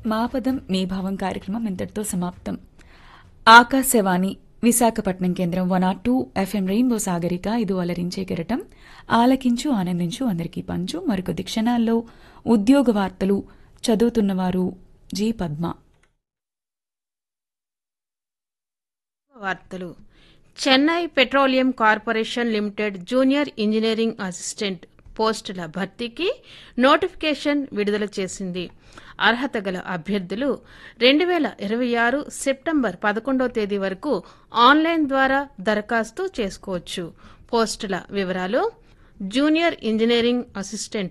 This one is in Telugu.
మా పదం మీ భావం కార్యక్రమం ఇంతటితో సమాప్తం ఆకాశవాణి విశాఖపట్నం కేంద్రం one R two FM rainbow Sagarika ఇది అలరించే కెరటం ఆలకించు ఆనందించు అందరికీ పంచు మరికొద్ది క్షణాల్లో ఉద్యోగ వార్తలు చదువుతున్నవారు జి పద్మ వార్తలు Chennai petroleum corporation limited junior engineering assistant పోస్టుల భర్తీకి నోటిఫికేషన్ విడుదల చేసింది అర్హత గల అభ్యర్థులు రెండు వేల ఇరవై ఆరు సెప్టెంబర్ పదకొండవ తేదీ వరకు ఆన్లైన్ ద్వారా దరఖాస్తు చేసుకోవచ్చు పోస్టుల వివరాలు జూనియర్ ఇంజనీరింగ్ అసిస్టెంట్